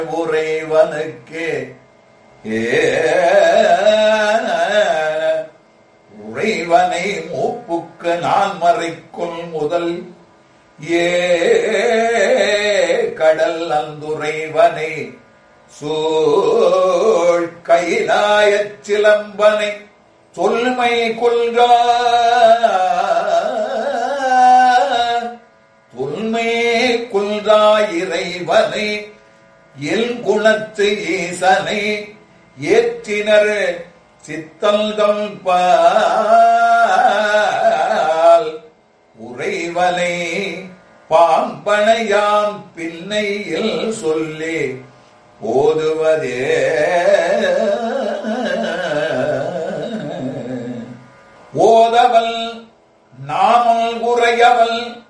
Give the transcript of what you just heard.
உறைவனுக்கு ஏ உறைவனை மூப்புக்கு நான் மறைக்குள் முதல் ஏ கடல் அந்துறைவனை சூழ் கைலாயச் சிலம்பனை சொல்மை கொள்கா தொல்மே கொள்கா இறைவனை எல் குணத்து ஈசனை ஏற்றினர் சித்தல்கள் பால் உறைவனை பாம்பனையாம் பின்னையில் சொல்லி ஓதுவதே ஓதவல் நாமல் உரையவல்